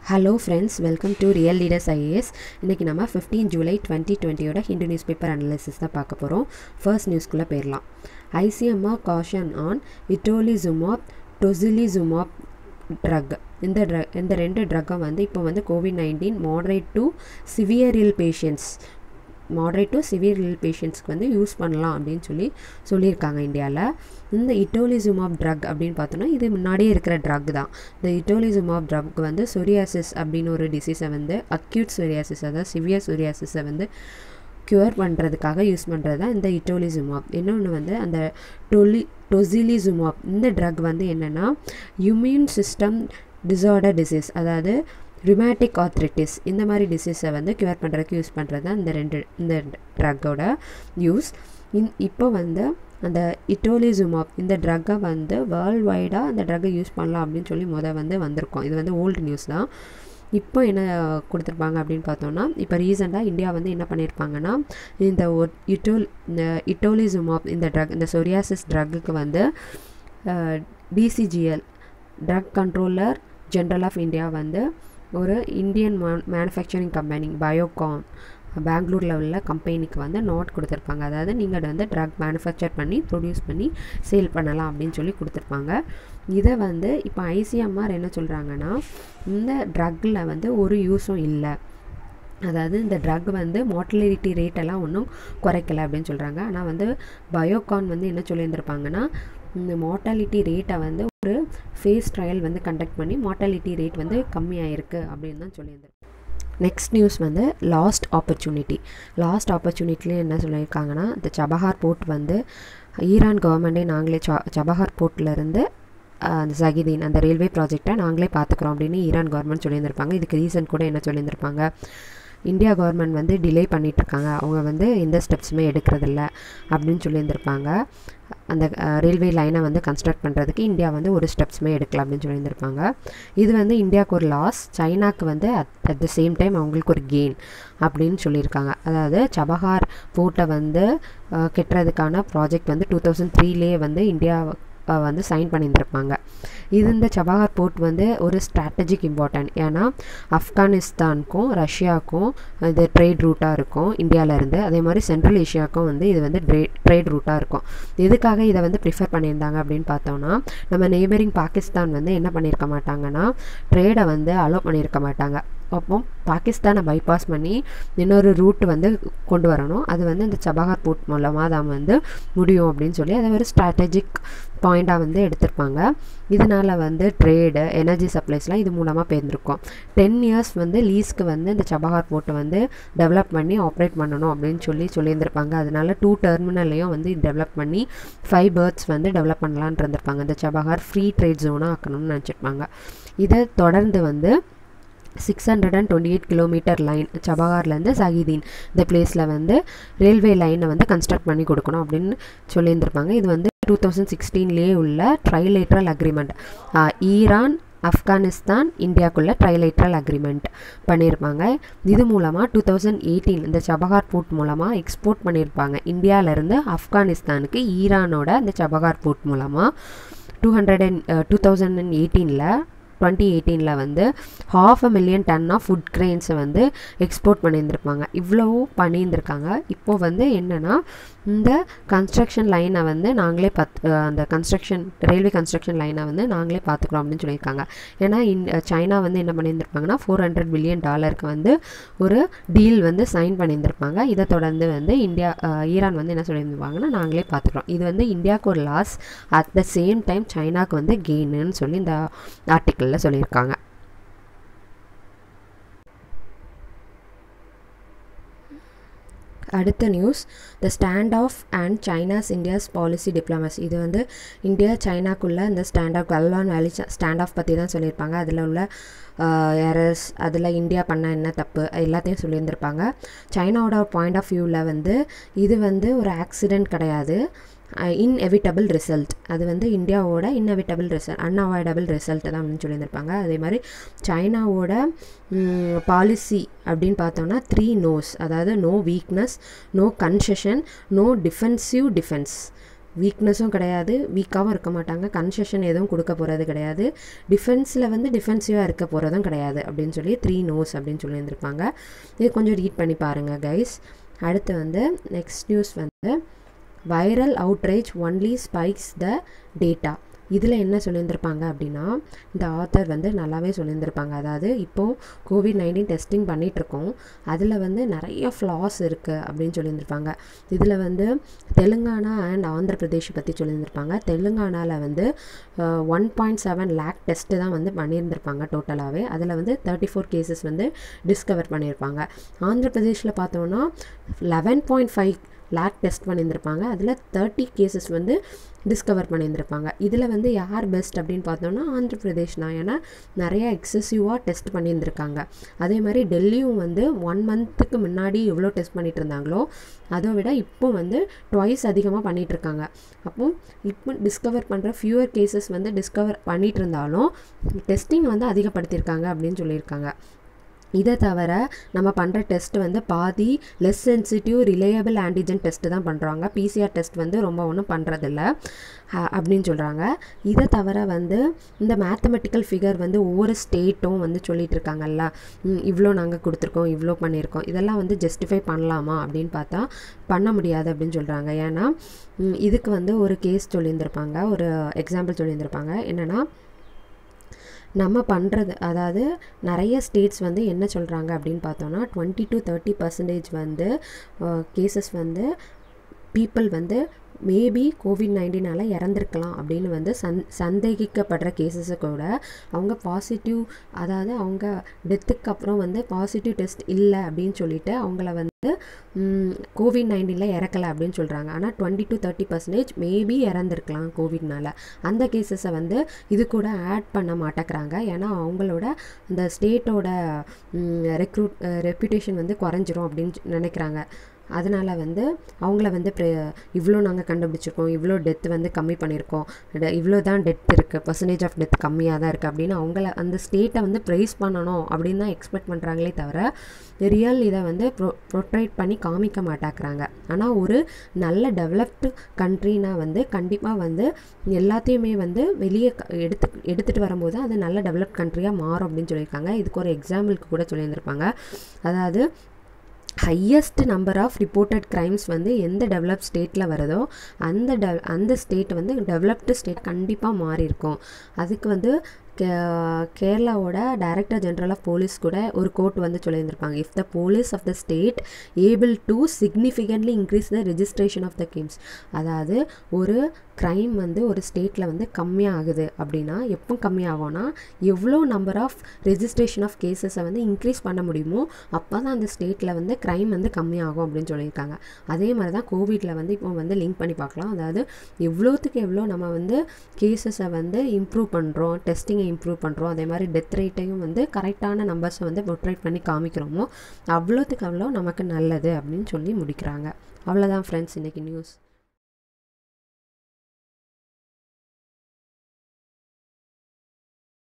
hello friends welcome to real leaders IAS இன்றைக்கி நம்ம fifteen July twenty டுவெண்ட்டியோட Hindu news paper analysis தான் பார்க்க போகிறோம் ஃபர்ஸ்ட் நியூஸ்க்குள்ளே போயிடலாம் ICMR caution on itolizumab tocilizumab drug இந்த ட்ரக் இந்த ரெண்டு ட்ரக்கும் வந்து இப்போ வந்து COVID nineteen moderate to severe ill patients moderate to severe ill பேஷண்ட்ஸ்க்கு வந்து யூஸ் பண்ணலாம் அப்படின்னு சொல்லி சொல்லியிருக்காங்க இந்தியாவில் இந்த இட்டோலிசுமாப் ட்ரக் அப்படின்னு பார்த்தோன்னா இது முன்னாடியே இருக்கிற ட்ரக் தான் இந்த இட்டோலிசுமாப் ட்ரக் வந்து சொரியாசிஸ் அப்படின்னு ஒரு டிசீஸை வந்து அக்யூட் சொரியாசிஸ் அதாவது சிவியர் சொரியாசிஸை வந்து க்யூர் பண்ணுறதுக்காக யூஸ் பண்ணுறது தான் இந்த இட்டோலிசுமாப் இன்னொன்று வந்து அந்த டொலி டொசிலிசுமாப் இந்த ட்ரக் வந்து என்னென்னா இம்யூன் சிஸ்டம் டிசார்டர் டிசீஸ் அதாவது ரிமேட்டிக் ஆர்த்ரிட்டிஸ் இந்த மாதிரி டிசீஸை வந்து க்யூர் பண்ணுறதுக்கு யூஸ் பண்ணுறது தான் இந்த ரெண்டு இந்த ட்ரக்கோட யூஸ் இன் இப்போ வந்து அந்த இட்டோலிசுமாப் இந்த ட்ரக்கை வந்து வேர்ல்டு வைடாக அந்த ட்ரக்கை யூஸ் பண்ணலாம் அப்படின்னு சொல்லி முத வந்து வந்திருக்கோம் இது வந்து ஓல்டு நியூஸ் தான் இப்போ என்ன கொடுத்துருப்பாங்க அப்படின்னு பார்த்தோன்னா இப்போ ரீசெண்டாக இந்தியா வந்து என்ன பண்ணியிருப்பாங்கன்னா இந்த ஒரு இட்டோல் இந்த இட்டோலிசுமாப் இந்த ட்ரக் இந்த சொரியாசிஸ் ட்ரக்குக்கு வந்து DCGL drug controller general of India வந்து ஒரு இந்தியன் மே மேனுஃபேக்சரிங் கம்பெனி பயோகான் பெங்களூரில் உள்ள கம்பெனிக்கு வந்து நோட் கொடுத்துருப்பாங்க அதாவது நீங்கள் வந்து ட்ரக் மேனுஃபேக்சர் பண்ணி ப்ரொடியூஸ் பண்ணி சேல் பண்ணலாம் அப்படின்னு சொல்லி கொடுத்துருப்பாங்க இதை வந்து இப்போ ஐசிஎம்ஆர் என்ன சொல்கிறாங்கன்னா இந்த ட்ரக்கில் வந்து ஒரு யூஸும் இல்லை அதாவது இந்த ட்ரக் வந்து மார்டலிட்டி ரேட் எல்லாம் ஒன்றும் குறைக்கல அப்படின்னு சொல்கிறாங்க ஆனால் வந்து பயோகான் வந்து என்ன சொல்லியிருந்திருப்பாங்கன்னா இந்த மார்ட்டாலிட்டி ரேட்டை வந்து ஒரு ஃபேஸ் ட்ரையல் வந்து கண்டக்ட் பண்ணி மார்ட்டாலிட்டி ரேட் வந்து கம்மியாயிருக்கு அப்படின்னு தான் சொல்லியிருந்திருப்பாங்க நெக்ஸ்ட் நியூஸ் வந்து லாஸ்ட் ஆப்பர்ச்சுனிட்டி லாஸ்ட் ஆப்பர்ச்சுனிட்டிலே என்ன சொல்லியிருக்காங்கன்னா இந்த சபஹார் போர்ட் வந்து ஈரான் கவர்மெண்ட்டே நாங்களே ச சபஹார் போர்ட்லேருந்து அந்த ஜகிதீன் அந்த ரயில்வே ப்ராஜெக்டை நாங்களே பார்த்துக்குறோம் அப்படின்னு ஈரான் கவர்மெண்ட் சொல்லியிருந்திருப்பாங்க இதுக்கு ரீசன் கூட என்ன சொல்லியிருந்திருப்பாங்க இந்தியா கவர்மெண்ட் வந்து டிலே பண்ணிகிட்ருக்காங்க அவங்க வந்து எந்த ஸ்டெப்ஸுமே எடுக்கிறதில்ல அப்படின்னு சொல்லியிருந்திருப்பாங்க அந்த ரயில்வே லைனை வந்து கன்ஸ்ட்ரக்ட் பண்ணுறதுக்கு இந்தியா வந்து ஒரு ஸ்டெப்ஸுமே எடுக்கல அப்படின்னு சொல்லியிருந்திருப்பாங்க இது வந்து இந்தியாவுக்கு ஒரு லாஸ் சைனாக்கு வந்து at at the same time அவங்களுக்கு ஒரு கெயின் அப்படின்னு சொல்லியிருக்காங்க அதாவது சபஹார் போர்ட்டை வந்து கெட்டுறதுக்கான ப்ராஜெக்ட் வந்து டூ தௌசண்ட் த்ரீலேயே வந்து இந்தியா வந்து சைன் பண்ணியிருந்திருப்பாங்க இது இந்த சபஹார் போர்ட் வந்து ஒரு ஸ்ட்ராட்டஜிக் இம்பார்ட்டன்ட் ஏன்னா ஆப்கானிஸ்தானுக்கும் ரஷ்யாவுக்கும் இது ட்ரேட் ரூட்டாக இருக்கும் இந்தியாவிலேருந்து அதே மாதிரி சென்ட்ரல் ஏஷியாவுக்கும் வந்து இது வந்து ட்ரே ட்ரேட் ரூட்டாக இருக்கும் எதுக்காக இதை வந்து ப்ரிஃபர் பண்ணியிருந்தாங்க அப்படின்னு பார்த்தோன்னா நம்ம நெய்பரிங் பாகிஸ்தான் வந்து என்ன பண்ணியிருக்க மாட்டாங்கன்னா ட்ரேடை வந்து அலோவ் பண்ணியிருக்க மாட்டாங்க அப்போ பாகிஸ்தானை பைபாஸ் பண்ணி இன்னொரு ரூட் வந்து கொண்டு வரணும் அது வந்து இந்த சபஹார் போர்ட் மூலமாக தான் வந்து முடியும் அப்படின்னு சொல்லி அதை ஒரு ஸ்ட்ராட்டஜிக் பாயிண்ட்டாக வந்து எடுத்திருப்பாங்க இதனால் வந்து ட்ரேடு எனர்ஜி சப்ளைஸ்லாம் இது மூலமாக போயிருந்திருக்கும் டென் இயர்ஸ் வந்து லீஸ்க்கு வந்து இந்த சபஹார் போர்ட்டை வந்து டெவலப் பண்ணி ஆப்ரேட் பண்ணணும் அப்படின்னு சொல்லி சொல்லியிருந்திருப்பாங்க அதனால டூ டெர்மினல்லையும் வந்து டெவலப் பண்ணி ஃபைவ் பேர்ட்ஸ் வந்து டெவலப் பண்ணலான் இருந்திருப்பாங்க இந்த சபஹார் ஃப்ரீ ட்ரேட் ஜோனாக ஆக்கணும்னு நினச்சிருப்பாங்க இதை தொடர்ந்து வந்து six hundred and twenty eight kilometre line சபஹார்லேருந்து சஹிதீன் இந்த பிளேஸில் வந்து ரயில்வே லைனை வந்து கன்ஸ்ட்ரக்ட் பண்ணி கொடுக்கணும் அப்படின்னு சொல்லியிருந்திருப்பாங்க இது வந்து டூ தௌசண்ட் சிக்ஸ்டீன்லேயே உள்ள ட்ரைலேட்ரல் அக்ரிமெண்ட் ஈரான் ஆப்கானிஸ்தான் இந்தியாவுக்குள்ள ட்ரைலேட்ரல் அக்ரிமெண்ட் பண்ணியிருப்பாங்க இது மூலமாக டூ தௌசண்ட் எயிட்டீன் இந்த சபஹார் போர்ட் மூலமாக எக்ஸ்போர்ட் பண்ணியிருப்பாங்க இந்தியாவிலேருந்து ஆப்கானிஸ்தானுக்கு ஈரானோட இந்த சபஹார் போர்ட் மூலமாக two hundred and two thousand and எயிட்டீனில் டுவெண்ட்டி எயிட்டீனில் வந்து half a million ton of food கிரெயின்ஸை வந்து எக்ஸ்போர்ட் பண்ணியிருந்திருப்பாங்க இவ்வளவு பண்ணியிருந்திருக்காங்க இப்போது வந்து என்னென்னா இந்த கன்ஸ்ட்ரக்ஷன் லைனை வந்து நாங்களே பத் அந்த கன்ஸ்ட்ரக்ஷன் ரயில்வே கன்ஸ்ட்ரக்ஷன் லைனை வந்து நாங்களே பார்த்துக்குறோம் அப்படின்னு சொல்லியிருக்காங்க ஏன்னா இன் சைனா வந்து என்ன பண்ணியிருந்திருப்பாங்கன்னா ஃபோர் ஹண்ட்ரட் பில்லியன் டாலருக்கு வந்து ஒரு டீல் வந்து சைன் பண்ணியிருந்திருப்பாங்க இதை தொடர்ந்து வந்து இந்தியா ஈரான் வந்து என்ன சொல்லியிருந்திருப்பாங்கன்னா நாங்களே பார்த்துக்குறோம் இது வந்து இந்தியாவுக்கு ஒரு loss at the same time சைனாவுக்கு வந்து கெயின்னு சொல்லி இந்த ஆர்டிக்கிள் ஆர்டிக்கிளில் சொல்லியிருக்காங்க அடுத்த news the stand off and China's India's policy diplomacy இது வந்து இந்தியா சைனாக்குள்ளே இந்த ஸ்டாண்ட் ஆஃப் கல்வான் வேலி ஸ்டாண்ட் ஆஃப் பற்றி தான் சொல்லியிருப்பாங்க அதில் உள்ள எரர்ஸ் அதில் இந்தியா பண்ண என்ன தப்பு எல்லாத்தையும் சொல்லியிருந்திருப்பாங்க சைனாவோட பாயிண்ட் ஆஃப் வியூவில் வந்து இது வந்து ஒரு ஆக்சிடெண்ட் கிடையாது இன்எவிட்டபிள் ரிசல்ட் அது வந்து இந்தியாவோட இன்எவிட்டபிள் ரிசல்ட் அன்அவாய்டபிள் ரிசல்ட் தான் அப்படின்னு சொல்லியிருந்திருப்பாங்க அதே மாதிரி சைனாவோட பாலிசி அப்படின்னு பார்த்தோம்னா த்ரீ நோஸ் அதாவது no weakness no concession no defensive defence வீக்னஸும் கிடையாது வீக்காகவும் இருக்க மாட்டாங்க கன்செஷன் எதுவும் கொடுக்க போகிறது கிடையாது டிஃபென்ஸில் வந்து டிஃபென்சிவாக இருக்க போகிறதும் கிடையாது அப்படின்னு சொல்லி த்ரீ நோஸ் அப்படின்னு சொல்லியிருந்திருப்பாங்க இது கொஞ்சம் ரீட் பண்ணி பாருங்கள் கைஸ் அடுத்து வந்து நெக்ஸ்ட் நியூஸ் வந்து viral outrage only spikes the data இதில் என்ன சொல்லியிருந்திருப்பாங்க அப்படின்னா இந்த ஆத்தர் வந்து நல்லாவே சொல்லியிருந்திருப்பாங்க அதாவது இப்போது கோவிட் நைன்டீன் டெஸ்டிங் பண்ணிகிட்ருக்கோம் அதில் வந்து நிறைய ஃப்ளாஸ் இருக்குது அப்படின்னு சொல்லியிருந்திருப்பாங்க இதில் வந்து தெலுங்கானா அண்ட் ஆந்திர பிரதேஷ் பற்றி சொல்லியிருந்திருப்பாங்க தெலுங்கானாவில் வந்து one point seven lakh test தான் வந்து பண்ணியிருந்திருப்பாங்க டோட்டலாகவே அதில் வந்து தேர்ட்டி ஃபோர் கேசஸ் வந்து டிஸ்கவர் பண்ணியிருப்பாங்க ஆந்திர பிரதேஷில் பார்த்தோன்னா eleven point five lakh test பண்ணியிருந்திருப்பாங்க அதில் தேர்ட்டி கேசஸ் வந்து டிஸ்கவர் பண்ணியிருந்திருப்பாங்க இதில் வந்து யார் பெஸ்ட் அப்படின்னு பார்த்தோம்னா ஆந்திர பிரதேஷ் தான் ஏன்னா நிறைய எக்ஸசிவாக டெஸ்ட் பண்ணியிருந்திருக்காங்க அதே மாதிரி டெல்லியும் வந்து ஒன் மந்த்துக்கு முன்னாடி எவ்வளோ டெஸ்ட் பண்ணிட்டு இருந்தாங்களோ அதை விட இப்போ வந்து ட்வைஸ் அதிகமாக பண்ணிகிட்ருக்காங்க அப்போ இப்போ டிஸ்கவர் பண்ணுற ஃபியூவர் கேசஸ் வந்து டிஸ்கவர் பண்ணிகிட்டு இருந்தாலும் டெஸ்டிங் வந்து அதிகப்படுத்தியிருக்காங்க அப்படின்னு சொல்லியிருக்காங்க இதை தவிர நம்ம பண்ணுற டெஸ்ட் வந்து பாதி less sensitive reliable antigen test தான் பண்ணுறாங்க பிசிஆர் டெஸ்ட் வந்து ரொம்ப ஒன்றும் பண்ணுறதில்ல அப்படின்னு சொல்கிறாங்க இதை தவிர வந்து இந்த மேத்தமெட்டிக்கல் ஃபிகர் வந்து ஒவ்வொரு ஸ்டேட்டும் வந்து சொல்லிகிட்டு இருக்காங்கல்ல இவ்வளோ நாங்கள் கொடுத்துருக்கோம் இவ்வளோ பண்ணியிருக்கோம் இதெல்லாம் வந்து ஜஸ்டிஃபை பண்ணலாமா அப்படின்னு பார்த்தா பண்ண முடியாது அப்படின்னு சொல்கிறாங்க ஏன்னா இதுக்கு வந்து ஒரு கேஸ் சொல்லியிருந்திருப்பாங்க ஒரு எக்ஸாம்பிள் சொல்லியிருந்திருப்பாங்க என்னென்னா நம்ம பண்ணுறது அதாவது நிறைய ஸ்டேட்ஸ் வந்து என்ன சொல்கிறாங்க அப்படின்னு பார்த்தோன்னா டுவெண்ட்டி டு தேர்ட்டி பர்சன்டேஜ் வந்து கேசஸ் வந்து பீப்புள் வந்து மேபி கோவிட் நைன்டீனால் இறந்துருக்கலாம் அப்படின்னு வந்து சந் சந்தேகிக்கப்படுற கேசஸை கூட அவங்க பாசிட்டிவ் அதாவது அவங்க டெத்துக்கு அப்புறம் வந்து பாசிட்டிவ் டெஸ்ட் இல்லை அப்படின்னு சொல்லிட்டு அவங்கள வந்து கோவிட் நைன்டீனில் இறக்கலை அப்படின்னு சொல்கிறாங்க ஆனால் twenty to thirty percentage maybe இறந்துருக்கலாம் கோவிட்னால அந்த கேசஸை வந்து இது கூட ஆட் பண்ண மாட்டேங்கிறாங்க ஏன்னா அவங்களோட இந்த ஸ்டேட்டோட ரெக்ரூட் ரெப்யூட்டேஷன் வந்து குறைஞ்சிரும் அப்படின்னு நினைக்கிறாங்க அதனால் வந்து அவங்கள வந்து இவ்வளோ நாங்கள் கண்டுபிடிச்சிருக்கோம் இவ்வளோ டெத் வந்து கம்மி பண்ணியிருக்கோம் இவ்வளோ தான் டெத் இருக்குது பர்சன்டேஜ் ஆஃப் டெத் கம்மியாக தான் இருக்குது அப்படின்னு அவங்கள அந்த ஸ்டேட்டை வந்து ப்ரைஸ் பண்ணணும் அப்படின்னு தான் எக்ஸ்பெக்ட் பண்ணுறாங்களே தவிர ரியல் இதை வந்து ப்ரொ ப்ரொட்ரைட் பண்ணி காமிக்க மாட்டாக்குறாங்க ஆனால் ஒரு நல்ல டெவலப்டு கண்ட்ரினா வந்து கண்டிப்பாக வந்து எல்லாத்தையுமே வந்து வெளியே எடுத்து எடுத்துகிட்டு வரும்போது அது நல்ல டெவலப் கண்ட்ரியாக மாறும் அப்படின்னு சொல்லியிருக்காங்க இதுக்கு ஒரு எக்ஸாம்பிளுக்கு கூட சொல்லியிருந்திருப்பாங்க அதாவது highest number of reported crimes வந்து எந்த டெவலப் ஸ்டேட்டில் வருதோ அந்த டெ அந்த ஸ்டேட் வந்து டெவலப்டு ஸ்டேட் கண்டிப்பாக மாறி இருக்கும் அதுக்கு வந்து கே கேரளாவோட டைரக்டர் ஜென்ரல் ஆஃப் போலீஸ் கூட ஒரு கோர்ட் வந்து சொல்லியிருந்திருப்பாங்க if the police of the state able to significantly increase the registration of the crimes அதாவது ஒரு க்ரைம் வந்து ஒரு ஸ்டேட்டில் வந்து கம்மியாகுது அப்படின்னா எப்போ கம்மியாகும்னா எவ்வளோ நம்பர் ஆஃப் ரெஜிஸ்ட்ரேஷன் ஆஃப் கேசஸை வந்து இன்க்ரீஸ் பண்ண முடியுமோ அப்போ தான் அந்த ஸ்டேட்டில் வந்து க்ரைம் வந்து கம்மியாகும் அப்படின்னு சொல்லியிருக்காங்க அதே மாதிரி தான் கோவிட்டில் வந்து இப்போ வந்து லிங்க் பண்ணி பார்க்கலாம் அதாவது எவ்வளோத்துக்கு எவ்வளோ நம்ம வந்து கேசஸை வந்து இம்ப்ரூவ் பண்ணுறோம் டெஸ்டிங்கை இம்ப்ரூவ் பண்ணுறோம் அதே மாதிரி டெத் ரேட்டையும் வந்து கரெக்டான நம்பர்ஸை வந்து பொட்ரேட் பண்ணி காமிக்கிறோமோ அவ்வளோத்துக்கு அவ்வளோ நமக்கு நல்லது அப்படின்னு சொல்லி முடிக்கிறாங்க அவ்வளோதான் ஃப்ரெண்ட்ஸ் இன்றைக்கி நியூஸ்